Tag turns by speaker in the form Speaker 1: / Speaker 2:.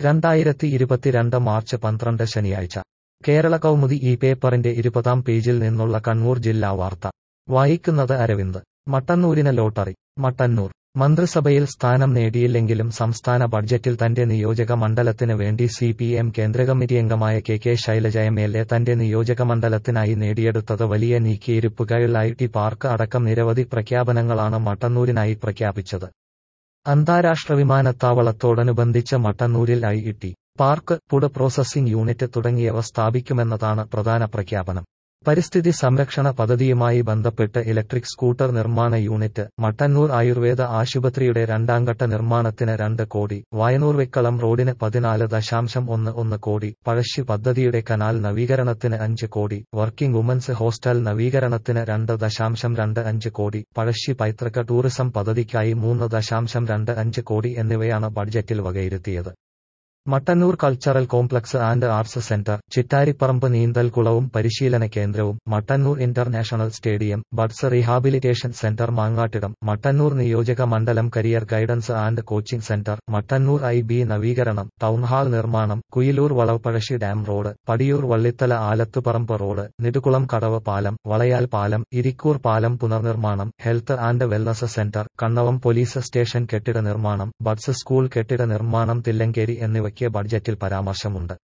Speaker 1: രണ്ടായിരത്തി ഇരുപത്തിരണ്ട് മാർച്ച് പന്ത്രണ്ട് ശനിയാഴ്ച കേരള കൗമുദി ഈ പേപ്പറിന്റെ ഇരുപതാം പേജിൽ നിന്നുള്ള കണ്ണൂർ ജില്ലാ വാർത്ത വായിക്കുന്നത് അരവിന്ദ് മട്ടന്നൂരിന് ലോട്ടറി മട്ടന്നൂർ മന്ത്രിസഭയിൽ സ്ഥാനം നേടിയില്ലെങ്കിലും സംസ്ഥാന ബഡ്ജറ്റിൽ തന്റെ നിയോജക മണ്ഡലത്തിന് വേണ്ടി സി പി എം കേന്ദ്രകമ്മിറ്റി അംഗമായ K K Shailaja M L A തന്റെ നിയോജക മണ്ഡലത്തിനായി നേടിയെടുത്തത് വലിയ നീക്കിയിരിപ്പുകൾ ഐ ടി പാർക്ക് അടക്കം നിരവധി പ്രഖ്യാപനങ്ങളാണ് മട്ടന്നൂരിനായി പ്രഖ്യാപിച്ചത് അന്താരാഷ്ട്ര വിമാനത്താവളത്തോടനുബന്ധിച്ച് മട്ടന്നൂരിൽ I T park food processing unit തുടങ്ങിയവ സ്ഥാപിക്കുമെന്നതാണ് പ്രധാന പ്രഖ്യാപനം പരിസ്ഥിതി സംരക്ഷണ പദ്ധതിയുമായി ബന്ധപ്പെട്ട് ഇലക്ട്രിക് സ്കൂട്ടർ നിർമ്മാണ യൂണിറ്റ് മട്ടന്നൂർ ആയുർവേദ ആശുപത്രിയുടെ രണ്ടാംഘട്ട നിർമ്മാണത്തിന് രണ്ട് കോടി വയനൂർ വെക്കളം റോഡിന് പതിനാല് ദശാംശം ഒന്ന് ഒന്ന് കോടി പഴശ്ശി പദ്ധതിയുടെ കനാൽ നവീകരണത്തിന് അഞ്ച് കോടി വർക്കിംഗ് വുമൻസ് ഹോസ്റ്റൽ നവീകരണത്തിന് രണ്ട് ദശാംശം രണ്ട് അഞ്ച് കോടി പഴശ്ശി പൈതൃക ടൂറിസം പദ്ധതിക്കായി മൂന്ന് ദശാംശം രണ്ട് അഞ്ച് കോടി എന്നിവയാണ് ബഡ്ജറ്റിൽ വകയിരുത്തിയത് Mattannur cultural complex and arts centre Chittariparamba നീന്തൽക്കുളവും പരിശീലന കേന്ദ്രവും Mattannur international stadium buds rehabilitation centre Mangattidam Mattannur നിയോജക മണ്ഡലം career guidance and coaching centre Mattannur I B നവീകരണം ടൗൺഹാൾ നിർമ്മാണം Kuyiloor Valavupazhassi dam road Padiyoor Vallithala Alathuparamba road Nedukulam കടവ് പാലം വളയാൽ പാലം ഇരിക്കൂർ പാലം പുനർനിർമ്മാണം health and wellness centre Kannavam police station കെട്ടിട നിർമ്മാണം ബഡ്സ് സ്കൂൾ കെട്ടിട നിർമ്മാണം തില്ലങ്കേരി എന്നിവയ്ക്ക് ബഡ്ജറ്റിൽ പരാമർശമുണ്ട്